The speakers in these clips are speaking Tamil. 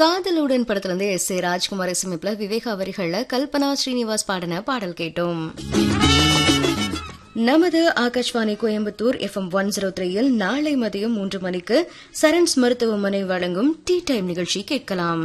காதலுடன் படத்துல இருந்து எஸ் ஏ ராஜ்குமார் இசையமைப்புல விவேகா வரிகள்ல கல்பனா ஸ்ரீனிவாஸ் பாடின பாடல் கேட்டோம் நமது Akashvani Coimbatore FM one zero த்ரீயில் நாளை மதியம் மூன்று மணிக்கு சரண்ஸ் மருத்துவமனை வழங்கும் டீ டைம் நிகழ்ச்சி கேட்கலாம்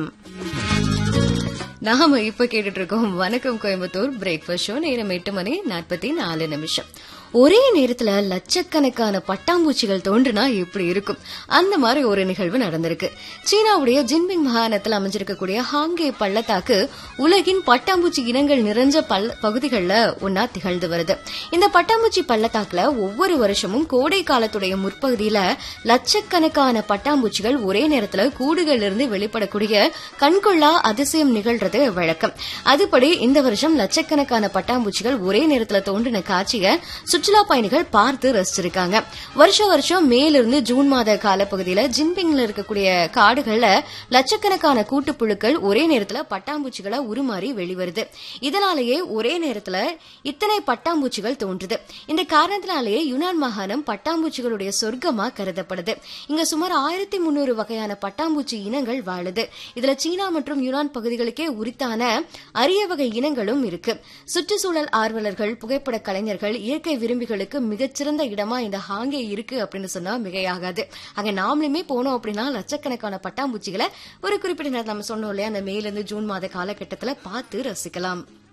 நாம இப்ப கேட்டுட்டு இருக்கோம் வணக்கம் கோயம்புத்தூர் பிரேக்ஃபாஸ்ட் ஷோ நேரம் எட்டு மணி நாற்பத்தி நாலு நிமிஷம் ஒரே நேரத்துல லட்சக்கணக்கான பட்டாம்பூச்சிகள் தோன்றுனா எப்படி இருக்கும் அந்த மாதிரி ஒரு நிகழ்வு நடந்திருக்கு சீனாவுடைய ஜின்பிங் மாகாணத்தில் அமைஞ்சிருக்கக்கூடிய ஹாங்கே பள்ளத்தாக்கு உலகின் பட்டாம்பூச்சி இனங்கள் நிறைஞ்ச பல் பகுதிகளில் ஒன்னா திகழ்ந்து வருது இந்த பட்டாம்பூச்சி பள்ளத்தாக்குல ஒவ்வொரு வருஷமும் கோடை காலத்துடைய முற்பகுதியில லட்சக்கணக்கான பட்டாம்பூச்சிகள் ஒரே நேரத்துல கூடுகள் இருந்து வெளிப்படக்கூடிய கண்கொள்ளா அதிசயம் நிகழ்றது வழக்கம் அதுபடி இந்த வருஷம் லட்சக்கணக்கான பட்டாம்பூச்சிகள் ஒரே நேரத்துல தோன்றின காட்சியை சுற்றுலா பயணிகள் பார்த்து ரசிச்சிருக்காங்க வருஷ வருஷம் மேலிருந்து ஜூன் மாத காலப்பகுதியில ஜின்பிங்ல இருக்கக்கூடிய காடுகள்ல லட்சக்கணக்கான கூட்டுப்புழுக்கள் ஒரே நேரத்துல பட்டாம்பூச்சிகளை உருமாறி வெளிவருது இதனாலேயே ஒரே நேரத்துல இத்தனை பட்டாம்பூச்சிகள் தோன்றுது இந்த காரணத்தினாலேயே யுனான் மாகாணம் பட்டாம்பூச்சிகளுடைய சொர்க்கமா கருதப்படுது இங்க சுமார் ஆயிரத்தி முன்னூறு வகையான பட்டாம்பூச்சி இனங்கள் வாழுது இதுல சீனா மற்றும் யுனான் பகுதிகளுக்கே உரித்தான அரிய வகை இனங்களும் இருக்கு சுற்றுச்சூழல் ஆர்வலர்கள் புகைப்பட கலைஞர்கள் இயற்கை விரும்பிகளுக்கு மிகச்சிறந்த இடமா இந்த ஹாங்கே இருக்கு அப்படின்னு சொன்னா மிகையாகாது அங்க நாமளுமே போனோம் அப்படின்னா லட்சக்கணக்கான பட்டாம்பூச்சிகளை ஒரு குறிப்பிட்ட நேரத்தில் நம்ம சொன்னோம் இல்லையா அந்த மேலிருந்து ஜூன் மாத காலகட்டத்தில் பார்த்து ரசிக்கலாம்